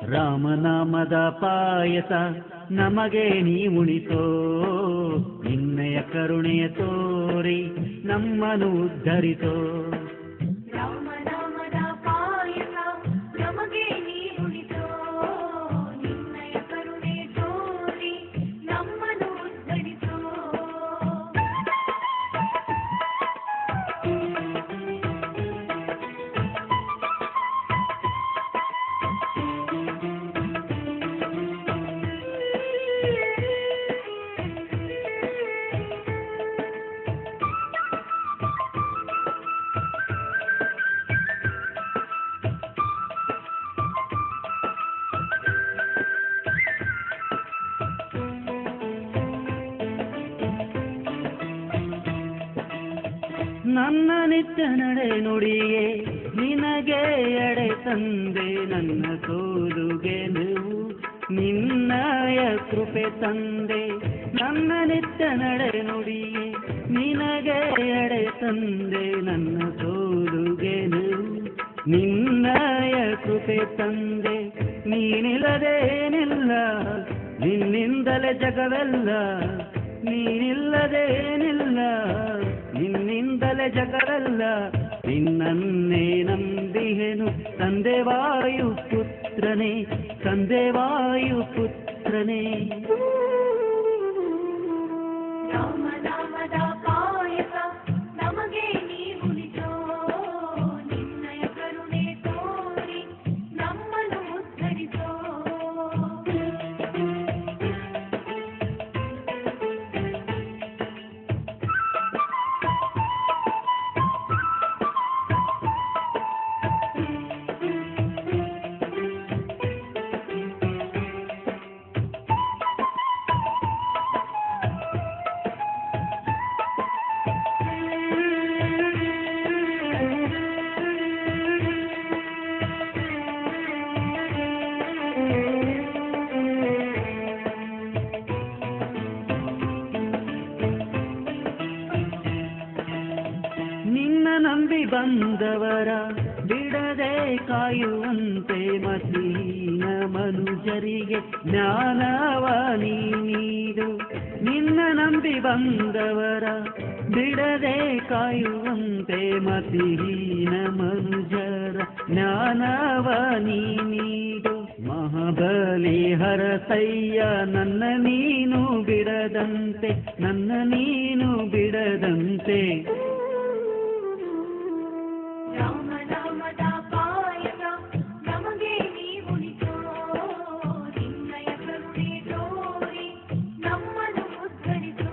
ರಾಮನಾಮದ ಪಾಯಸ ನಮಗೆ ನೀ ಉಣಿಸೋ ನಿನ್ನಯ ಕರುಣೆಯ ತೋರಿ ನಮ್ಮನ್ನು ಉದ್ಧರಿಸೋ ರಾಮನಾಮದ ಪಾಯಸ ನಮಗೆ ನೀರುಣಿಸೋ ನಿನ್ನಯ ಕರುಣೆ ತೋರಿ ನಮ್ಮನ್ನು ಉದ್ಧರಿಸೋ ನನ್ನ ನಿತ್ಯ ನಡೆ ನುಡಿಯೇ ನಿನಗೆ ಎಡೆ ತಂದೆ ನನ್ನ ಸೋಲುಗೆ ನೀವು ನಿನ್ನಯ ಕೃಪೆ ತಂದೆ ನನ್ನ ನಿತ್ಯ ನಡೆ ನುಡಿಯೇ ನಿನಗೆ ಎಡೆ ತಂದೆ ನನ್ನ ಸೋಲುಗೆ ನೀವು ನಿನ್ನಯ ಕೃಪೆ ತಂದೆ ನೀನಿಲ್ಲದೇನಿಲ್ಲ ನಿನ್ನಿಂದಲೇ ಜಗವೆಲ್ಲ ನೀನಿಲ್ಲದೇನಿಲ್ಲ ನಿನ್ನಿಂದಲೇ ಜಗವೆಲ್ಲ ನಿನ್ನನ್ನೇ ನಂಬಿಹೆನು ತಂದೆ ವಾಯು ಪುತ್ರನೇ ತಂದೆ ವಾಯು ಪುತ್ರನೇ ರಾಮನಾಮದ ಪಾಯಸ ನಮಗೆ ನೀರುಣಿಸೋ ನಿನ್ನಯ ಕರುಣೆ ತೋರಿ ನಮ್ಮನ್ನು ಉದ್ಧರಿಸೋ ನಿನ್ನ ನಂಬಿ ಬಂದವರ ಬಿಡದೆ ಕಾಯುವಂತೆ ಮಸೀನ ಮನುಜರಿಗೆ ಜ್ಞಾನವ ನೀ ನೀಡು ನಿನ್ನ ನಂಬಿ ಬಂದವರ ಬಿಡದೆ ಕಾಯುವಂತೆ ಮಸೀನ ಮನುಜರ ಜ್ಞಾನವ ನೀ ನೀಡು ಮಹಾಬಲಿ ಹರಸಯ್ಯ ನನ್ನ ನೀನು ಬಿಡದಂತೆ ನನ್ನ ನೀನು ಬಿಡದಂತೆ ರಾಮನಾಮದ ಪಾಯಸ ನಮಗೆ ನೀರುಣಿಸೋ ನಿನ್ನಯ ಕರುಣೆ ತೋರಿ ನಮ್ಮನ್ನು ಉದ್ಧರಿಸೋ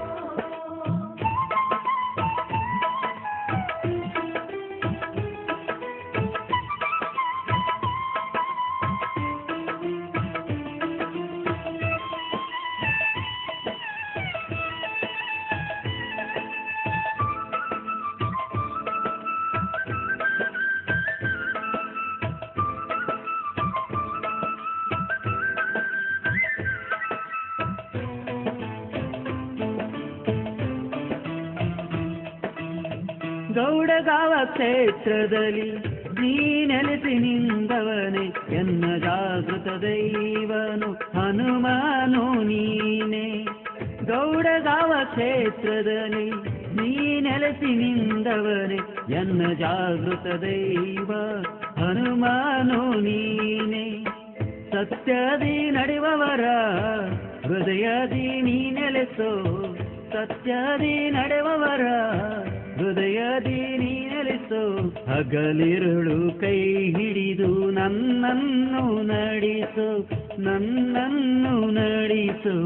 ಗೌಡಗಾವ ಕ್ಷೇತ್ರದಲ್ಲಿ ನೀ ನೆಲೆಸಿ ನಿಂದವನೇ ಎನ್ನ ಜಾಗೃತ ದೈವನು ಹನುಮಾನು ನೀನೆ ಗೌಡಗಾವ ಕ್ಷೇತ್ರದಲ್ಲಿ ನೀ ನೆಲೆಸಿ ನಿಂದವನೇ ಎನ್ನ ಜಾಗೃತ ದೈವ ಹನುಮಾನು ನೀನೆ ಸತ್ಯದಿ ನಡೆಯುವವರ ಹೃದಯದಿ ನೀ ನೆಲೆಸೋ ಸತ್ಯದಿ ನಡೆಯುವವರ ಹೃದಯದಿ ನೀ ನೆಲೆಸೋ ಹಗಲಿರುಳು ಕೈ ಹಿಡಿದು ನನ್ನನ್ನು ನಡೆಸೋ ನನ್ನನ್ನು ನಡೆಸೋ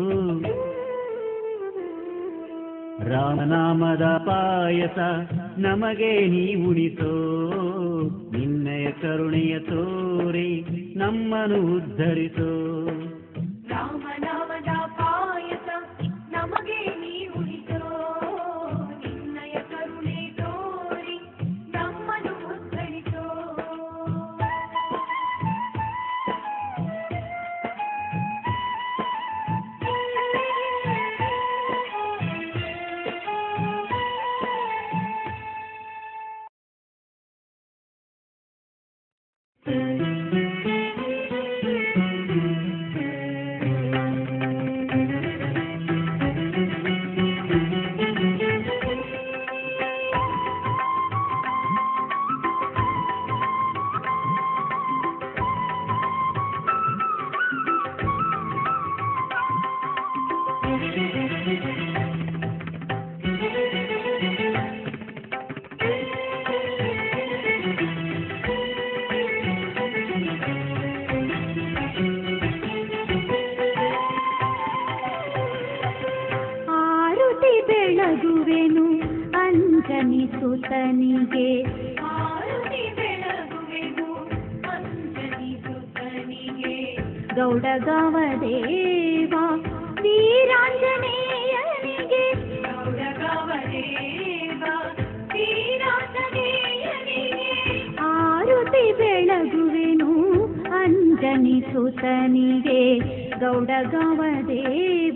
ರಾಮನಾಮದ ಪಾಯಸ ನಮಗೆ ನೀ ಉಣಿಸೋ ನಿನ್ನಯ ಕರುಣೆಯ ತೋರಿ ನಮ್ಮನ್ನು ಉದ್ಧರಿಸೋ ರಾಮನಾಮದ ಪಾಯಸ ನಮಗೆ ನೀರುಣಿಸೋ ನಿನ್ನಯ ಕರುಣೆ ತೋರಿ ನಮ್ಮನ್ನು ಉದ್ಧರಿಸೋ ಸುತನಿಗೆ ಆರುತಿ ಬೆಳಗುವೆನು ಅಂಜನಿ ಸುತನಿಗೆ ಗೌಡಗವ ದೇವ ವೀರಾಂಜನೇಯನಿಗೆ ಗೌರಗವದೇವ ಶ್ರೀರಾಜನೇಯನಿಗೆ ಆರುತಿ ಬೆಳಗುವೆನು ಅಂಜನಿ ಸುತನಿಗೆ ಗೌಡಗವ ದೇವ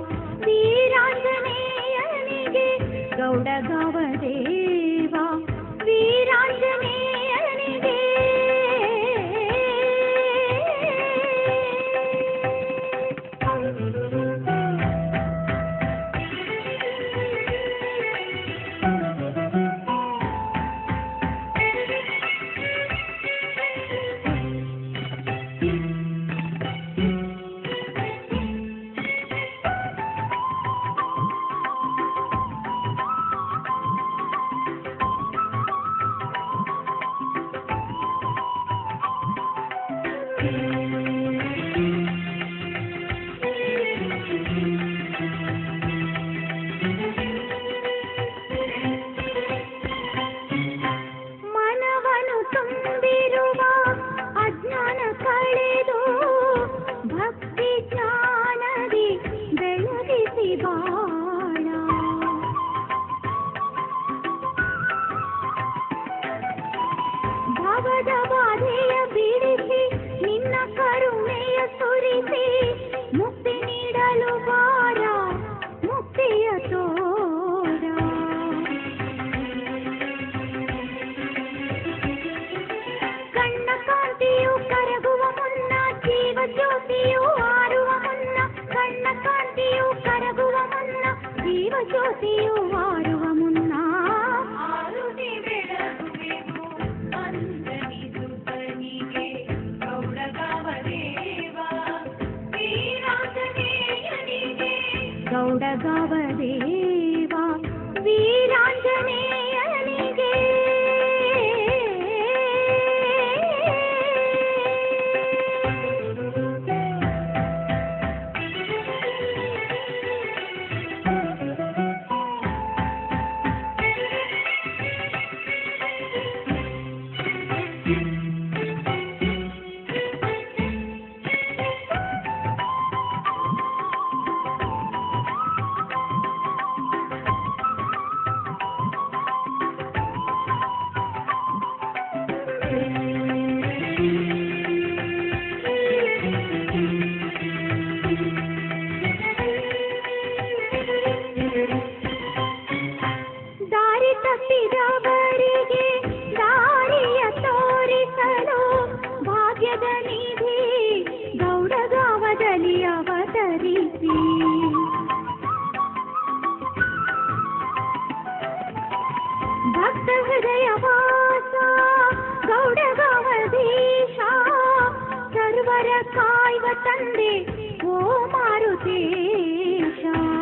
ವೀರಾಂಜನೇಯನಿಗೆ ಗೌಡಗವ ದೇವ ವೀರಾಂಜನೇಯನಿಗೆ ಮನವನು ತುಂಬಿರುವ ಅಜ್ಞಾನ ಕಳೆದು ಭಕ್ತಿ ಜ್ಞಾನದಿ ಬೆಳಗಿಸಿ ಬಾಳ ಭವದ ಬಾಧೆಯ ಬಿಡಿಸಿ ನಿನ್ನ ಕರುಣೆಯ ಸುರಿಸಿ ಮುಕ್ತಿ ನೀಡಲು ಬಾರ ಮುಕ್ತಿಯ ತೋರ ಕಣ್ಣ ಕಾಂತಿಯು ಕರಗುವ ಮುನ್ನ ಜೀವ ಜ್ಯೋತಿಯು ಆರುವ ಮುನ್ನ ಕಣ್ಣ ಕಾಂತಿಯು ಕರಗುವ ಮುನ್ನ ಜೀವ ಜ್ಯೋತಿಯು ಆರುವ ಮುನ್ನ ಆರುತಿ ಬೆಳಗುವೆನು ಅಂಜನಿ ಸುತನಿಗೆ ಗೌರಗವದೇವ ಶ್ರೀರಾಜನೇಯನಿಗೆ ಗೌಡಗವ ದೇವ ವೀರಾಂಜನೇಯನಿಗೆ ದಾರಿ ತಪ್ಪಿದವರಿಗೆ ದಾರಿಯ ತೋರಿಸಲು ಭಾಗ್ಯದ ನಿಧಿ ಗೌಡಗಾವದಲ್ಲಿ ಅವತರಿಸಿ ಭಕ್ತ ಹೃದಯ ವಾಸ ಗೌಡಗಾವಧೀಶ ಸರ್ವರ ಕಾಯ್ವ ತಂದೆ ಓ ಮಾರುತೇಶ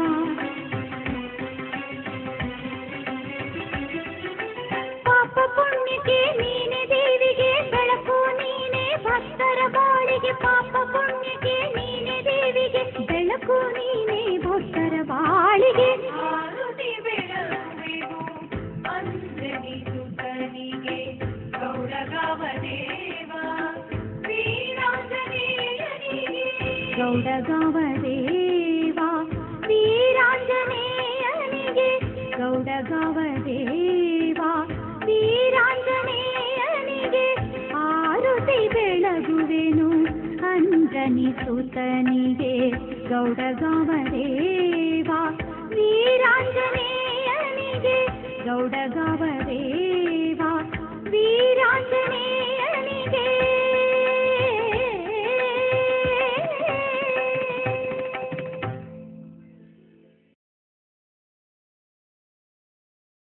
ಪಾಪ ಪುಣ್ಯಕ್ಕೆ ನೀನೆ ದೇವಿಗೆ ಬೆಳಕು ನೀನೆ ಭಕ್ತರ ಬಾಳಿಗೆ ಪಾಪ ಪುಣ್ಯಕ್ಕೆ ನೀನೆ ದೇವಿಗೆ ಬೆಳಕು ನೀನೆ ಭಕ್ತರ ಬಾಳಿಗೆ ಆರುತಿ ಬೆಳಗುವೆನು ಅಂಜನಿ ಸುತನಿಗೆ ಗೌರಗವದೇವ ಶ್ರೀರಾಜನೇಯನಿಗೆ ಗೌಡಗವ ದೇವ ವೀರಾಂಜನೇಯನಿಗೆ ಗೌಡಗವ ದೇವ ವೀರಾಂಜನೇಯನಿಗೆ ಆರುತಿ ಬೆಳಗುವೆನು ಅಂಜನಿ ಸುತನಿಗೆ ಗೌಡಗವ ದೇವ ವೀರಾಂಜನೇಯನಿಗೆ ಗೌಡಗವ ದೇವ